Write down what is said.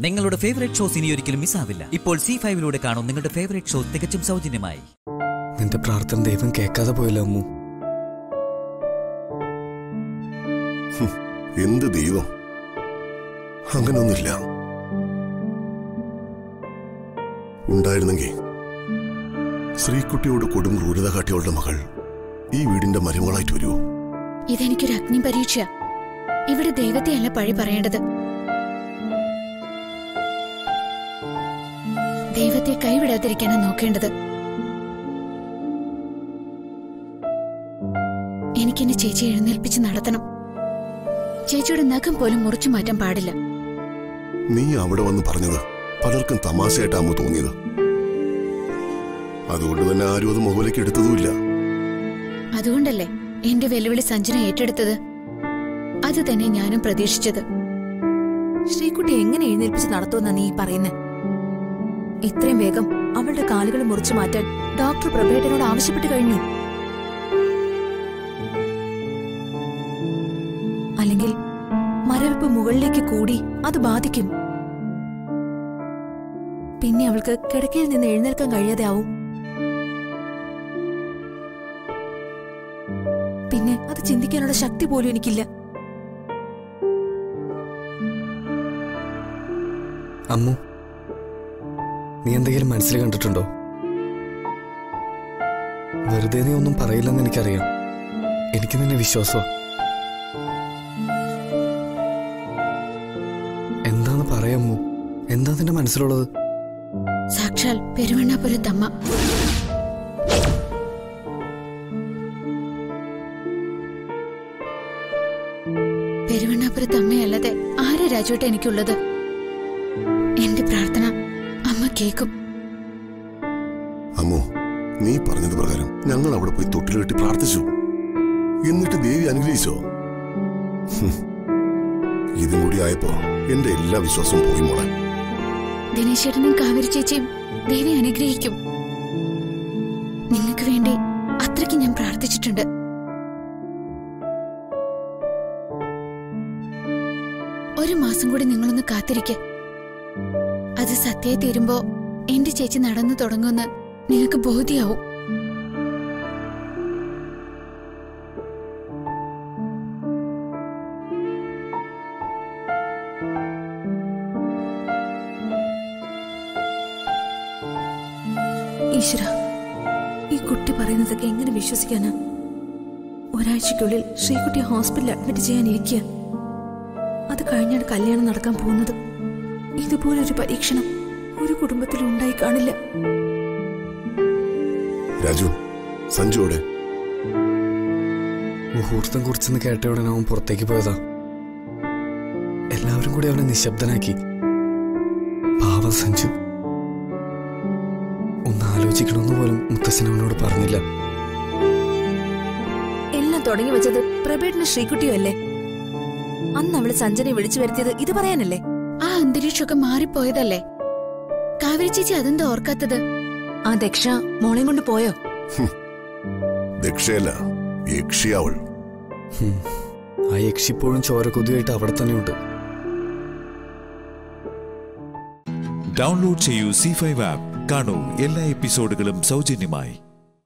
നിങ്ങളുടെ favourite shows ഇനി ഒരിക്കലും മിസ്സാവില്ല ഇപ്പോൾ സി ഫൈവിലൂടെ കാണും നിങ്ങളുടെ ഫേവറേറ്റ് ഷോ തികച്ചും സൗജന്യമായി നിന്റെ പ്രാർത്ഥന ദൈവം കേൾക്കാതെ പോയല്ലോ അമ്മു എന്ത് ദൈവം അങ്ങനൊന്നുമില്ല ഉണ്ടായിരുന്നെങ്കിൽ ശ്രീകുട്ടിയോട് കൊടും ക്രൂരത കാട്ടിയവളുടെ മകൾ ഈ വീടിന്റെ മരുമകളായിട്ട് വരുമോ ഇതെനിക്കൊരു അഗ്നി പരീക്ഷ ഇവിടെ ദൈവത്തെയല്ല പഴി പറയേണ്ടത് ദൈവത്തെ കൈവിടാതിരിക്കാനാണ് നോക്കേണ്ടത് എനിക്കെന്നെ ചേച്ചി എഴുന്നേൽപ്പിച്ച് നടത്തണം ചേച്ചിയുടെ നഖം പോലും മുറിച്ചു മാറ്റാൻ പാടില്ല നീ അവിടെ വന്ന് പറഞ്ഞത് പലർക്കും തമാശയായിട്ടാമോ തോന്നിയത് അതുകൊണ്ട് തന്നെ ആരും അത് മുകളിലേക്ക് എടുത്തതുമില്ല അതുകൊണ്ടല്ലേ എന്റെ വെല്ലുവിളി സഞ്ജന ഏറ്റെടുത്തത് അത് തന്നെ ഞാനും പ്രതീക്ഷിച്ചത് ശ്രീകുട്ടി എങ്ങനെ എഴുന്നേൽപ്പിച്ച് നടത്തുമെന്നാ നീ പറയുന്നേ ഇത്രയും വേഗം അവളുടെ കാലുകൾ മുറിച്ചു മാറ്റാൻ ഡോക്ടർ പ്രഭേട്ടനോട് ആവശ്യപ്പെട്ടു കഴിഞ്ഞു അല്ലെങ്കിൽ മരവിപ്പ് മുകളിലേക്ക് കൂടി അത് ബാധിക്കും പിന്നെ അവൾക്ക് കിടക്കയിൽ നിന്ന് എഴുന്നേൽക്കാൻ കഴിയാതെ ആവും പിന്നെ അത് ചിന്തിക്കാനുള്ള ശക്തി പോലും എനിക്കില്ല അമ്മു നീ എന്തെങ്കിലും മനസ്സിൽ കണ്ടിട്ടുണ്ടോ വെറുതെ നീ ഒന്നും പറയില്ലെന്ന് എനിക്കറിയാം എനിക്ക് നിന്നെ വിശ്വാസമാ എന്താന്ന് പറയാമോ എന്താ നിന്റെ മനസ്സിലുള്ളത് സാക്ഷാൽ പെരുവണ്ണാപുരത്തമ്മ പെരുവണ്ണാപുരത്തമ്മയല്ലാതെ ആരാ രാജുവേട്ട എനിക്കുള്ളത് എന്റെ പ്രാർത്ഥന അമ്മ കേക്കും അമ്മോ നീ പറഞ്ഞത് പ്രകാരം ഞങ്ങൾ അവിടെ പോയി തൊട്ടിൽ കെട്ടി പ്രാർത്ഥിച്ചു എന്നിട്ട് ദേവി അനുഗ്രഹിച്ചോ ഹും. ഇതും കൂടി ആയപ്പോ എന്റെ എല്ലാ വിശ്വാസവും പോയി മോളെ ദിനേശേട്ടനും കാവേരി ചേച്ചിയും ദേവി അനുഗ്രഹിക്കും നിങ്ങൾക്ക് വേണ്ടി അത്രയ്ക്ക് ഞാൻ പ്രാർത്ഥിച്ചിട്ടുണ്ട് ഒരു മാസം കൂടി നിങ്ങളൊന്ന് കാത്തിരിക്ക അത് സത്യമായി തീരുമ്പോ എന്റെ ചേച്ചി നടന്നു തുടങ്ങുമെന്ന് നിങ്ങൾക്ക് ബോധ്യാവും ഈശ്വര ഈ കുട്ടി പറയുന്നതൊക്കെ എങ്ങനെ വിശ്വസിക്കാനാ ഒരാഴ്ചയ്ക്കുള്ളിൽ ശ്രീകുട്ടി ഹോസ്പിറ്റലിൽ അഡ്മിറ്റ് ചെയ്യാനിരിക്കുക അത് കഴിഞ്ഞാണ് കല്യാണം നടക്കാൻ പോകുന്നത് ഇതുപോലൊരു പരീക്ഷണം ഒരു കുടുംബത്തിലും ഉണ്ടായി കാണില്ല രാജു സഞ്ജുവിടെ മുഹൂർത്തം കുറിച്ചെന്ന് കേട്ട ഉടനെ അവൻ പുറത്തേക്ക് പോയതാ എല്ലാവരും കൂടി അവനെ നിശബ്ദനാക്കി പാവം സഞ്ജു ഒന്ന് ആലോചിക്കണമെന്ന് പോലും മുത്തശ്ശൻ അവനോട് പറഞ്ഞില്ല എല്ലാം തുടങ്ങി വെച്ചത് പ്രഭേട്ടന് ശ്രീകുട്ടിയോ അല്ലേ അന്ന് അവള് സഞ്ജനെ വിളിച്ചു വരുത്തിയത് ഇത് പറയാനല്ലേ ആ അന്തരീക്ഷമൊക്കെ മാറിപ്പോയതല്ലേ കാവേരി ചേച്ചി അതെന്താ ഓർക്കാത്തത് ആ ദക്ഷ മോളെയും കൊണ്ട് പോയോ ദക്ഷയല്ല യക്ഷിയാവൾ ഹും. ആ യക്ഷിപ്പോഴും ചോരക്കൊതിയായിട്ട് അവിടെ തന്നെയുണ്ട് ഡൗൺലോഡ് ചെയ്യൂ സി ഫൈവ് ആപ്പ് കാണൂ എല്ലാ എപ്പിസോഡുകളും സൗജന്യമായി